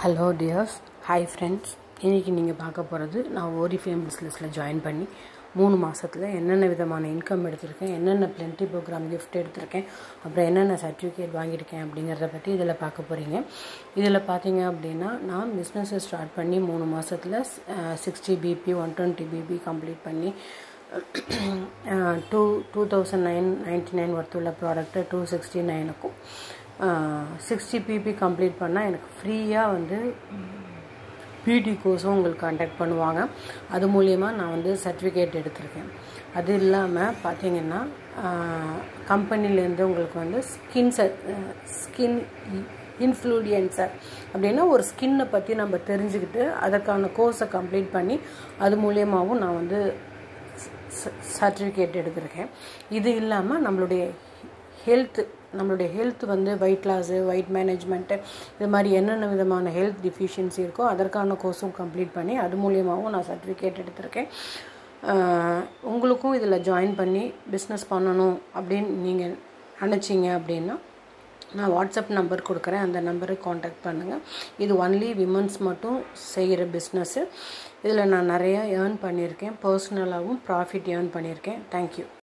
hello tears hi friends இன்றைக்கி நீங்கள் பார்க்க போகிறது நான் ஓரி ஃபேம் பிஸ்னஸில் ஜாயின் பண்ணி மூணு மாதத்தில் என்னென்ன விதமான இன்கம் எடுத்திருக்கேன் என்னென்ன பிளென்டி ப்ரோக்ராம் கிஃப்ட் எடுத்திருக்கேன் அப்புறம் என்னென்ன சர்டிஃபிகேட் வாங்கியிருக்கேன் அப்படிங்கிறத பற்றி இதில் பார்க்க போகிறீங்க இதில் பார்த்தீங்க அப்படின்னா நான் பிஸ்னஸை ஸ்டார்ட் பண்ணி மூணு மாதத்தில் sixty PP one twenty PP complete பண்ணி two two thousand nine ninety nine worth உள்ள ப்ராடக்ட்டை டூ சிக்ஸ்டி நைனுக்கும் சிக்ஸ்டி பிபி கம்ப்ளீட் பண்ணால் எனக்கு ஃப்ரீயாக வந்து பிடி கோர்ஸும் உங்களுக்கு காண்டாக்ட் பண்ணுவாங்க அது மூலிமா நான் வந்து சர்டிஃபிகேட் எடுத்திருக்கேன் அது இல்லாமல் பார்த்தீங்கன்னா கம்பெனிலேருந்து உங்களுக்கு வந்து ஸ்கின் ச ஸ்கின் இன்ஃப்ளூயன்சர் அப்படின்னா ஒரு ஸ்கின்னை பற்றி நம்ம தெரிஞ்சுக்கிட்டு அதற்கான கோர்ஸை கம்ப்ளீட் பண்ணி அது மூலியமாகவும் நான் வந்து சர்டிஃபிகேட் எடுத்திருக்கேன் இது இல்லாமல் நம்மளுடைய ஹெல்த்து நம்மளுடைய ஹெல்த் வந்து வெயிட் லாஸு வெயிட் மேனேஜ்மெண்ட்டு இது மாதிரி என்னென்ன விதமான ஹெல்த் டிஃபிஷியன்சி இருக்கோ அதற்கான கோர்ஸும் கம்ப்ளீட் பண்ணி அது மூலியமாகவும் நான் சர்டிஃபிகேட் எடுத்திருக்கேன் உங்களுக்கும் இதில் ஜாயின் பண்ணி பிஸ்னஸ் பண்ணணும் அப்படின்னு நீங்கள் நினச்சிங்க அப்படின்னா நான் வாட்ஸ்அப் நம்பர் கொடுக்குறேன் அந்த நம்பருக்கு காண்டாக்ட் பண்ணுங்கள் இது ஒன்லி விமன்ஸ் மட்டும் செய்கிற பிஸ்னஸ்ஸு இதில் நான் நிறையா ஏர்ன் பண்ணியிருக்கேன் பர்சனலாகவும் ப்ராஃபிட் ஏர்ன் பண்ணியிருக்கேன் தேங்க்யூ